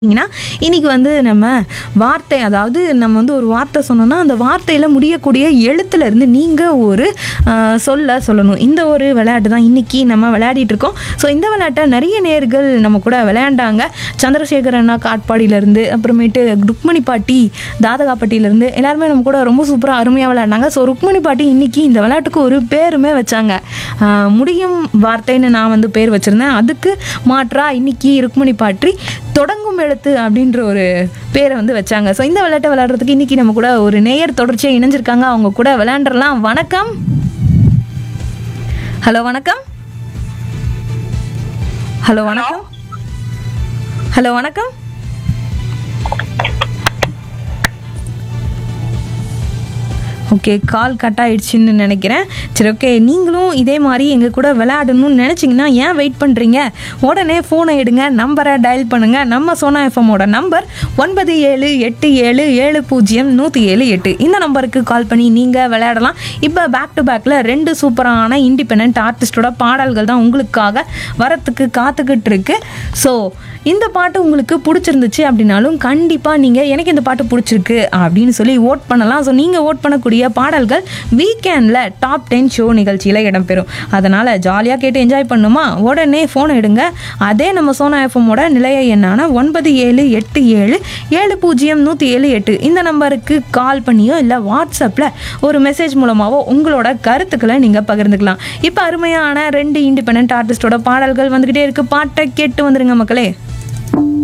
பார்த்தீங்கன்னா இன்னைக்கு வந்து நம்ம வார்த்தை அதாவது நம்ம வந்து ஒரு வார்த்தை சொன்னோம்னா அந்த வார்த்தையில் முடியக்கூடிய எழுத்துல இருந்து நீங்கள் ஒரு ஆஹ், சொல்ல சொல்லணும் இந்த ஒரு விளையாட்டு தான் இன்னைக்கு நம்ம விளையாடிட்டு இருக்கோம் ஸோ இந்த விளையாட்டை நிறைய நேர்கள் நம்ம கூட விளையாண்டாங்க சந்திரசேகர் அண்ணா காட்பாடியிலேருந்து அப்புறமேட்டு ருக்மணி பாட்டி தாதகாப்பட்டியிலேருந்து எல்லாருமே நம்ம கூட ரொம்ப சூப்பராக அருமையாக விளையாடினாங்க ஸோ ருக்மணி பாட்டி இன்னைக்கு இந்த விளையாட்டுக்கு ஒரு பேருமே வச்சாங்க ஆஹ், முடியும் வார்த்தைன்னு நான் வந்து பேர் வச்சுருந்தேன் அதுக்கு மாற்றா இன்னைக்கு ருக்மணி பாட்டி தொடங்கும் எழுத்து அப்படின்ற ஒரு பேரை வந்து வச்சாங்க ஸோ இந்த விளையாட்டை விளையாடுறதுக்கு இன்னைக்கு நம்ம கூட ஒரு நேயர் தொடர்ச்சியாக இணைஞ்சிருக்காங்க அவங்க கூட விளையாண்டுறலாம் வணக்கம் ஹலோ வணக்கம் ஹலோ வணக்கம் ஹலோ வணக்கம் ஓகே கால் கட் ஆயிடுச்சுன்னு நினைக்கிறேன் சரி ஓகே நீங்களும் இதே மாதிரி எங்கள் கூட விளையாடணும்னு நினச்சிங்கன்னா ஏன் வெயிட் பண்ணுறீங்க உடனே ஃபோனை எடுங்க நம்பரை டயல் பண்ணுங்கள் நம்ம சோனா எஃப்எம்மோட நம்பர் ஒன்பது ஏழு எட்டு ஏழு ஏழு பூஜ்ஜியம் நூற்றி ஏழு எட்டு இந்த நம்பருக்கு கால் பண்ணி நீங்கள் விளையாடலாம் இப்போ பேக் டு பேக்கில் ரெண்டு சூப்பரான இண்டிபெண்ட் ஆர்டிஸ்டோட பாடல்கள் தான் உங்களுக்காக வரத்துக்கு காத்துக்கிட்டு இருக்கு ஸோ இந்த பாட்டு உங்களுக்கு பிடிச்சிருந்துச்சு அப்படின்னாலும் கண்டிப்பாக நீங்கள் எனக்கு இந்த பாட்டு பிடிச்சிருக்கு அப்படின்னு சொல்லி ஓட் பண்ணலாம் ஸோ நீங்கள் ஓட் பண்ணக்கூடிய பாடல்கள் வீக்கெண்டில் டாப் டென் ஷோ நிகழ்ச்சியில் இடம்பெறும் அதனால் ஜாலியாக கேட்டு என்ஜாய் பண்ணுமா உடனே ஃபோன் எடுங்க அதே நம்ம சோனா எஃப்எம்மோட நிலைய எண்ணான ஒன்பது ஏழு எட்டு ஏழு ஏழு பூஜ்ஜியம் நூற்றி ஏழு எட்டு இந்த நம்பருக்கு கால் பண்ணியோ இல்லை வாட்ஸ்அப்பில் ஒரு மெசேஜ் மூலமாகவோ உங்களோட கருத்துக்களை நீங்கள் பகிர்ந்துக்கலாம் இப்போ அருமையான ரெண்டு இண்டிபெண்ட் ஆர்டிஸ்டோட பாடல்கள் வந்துக்கிட்டே இருக்கு பாட்டை கேட்டு வந்துருங்க மக்களே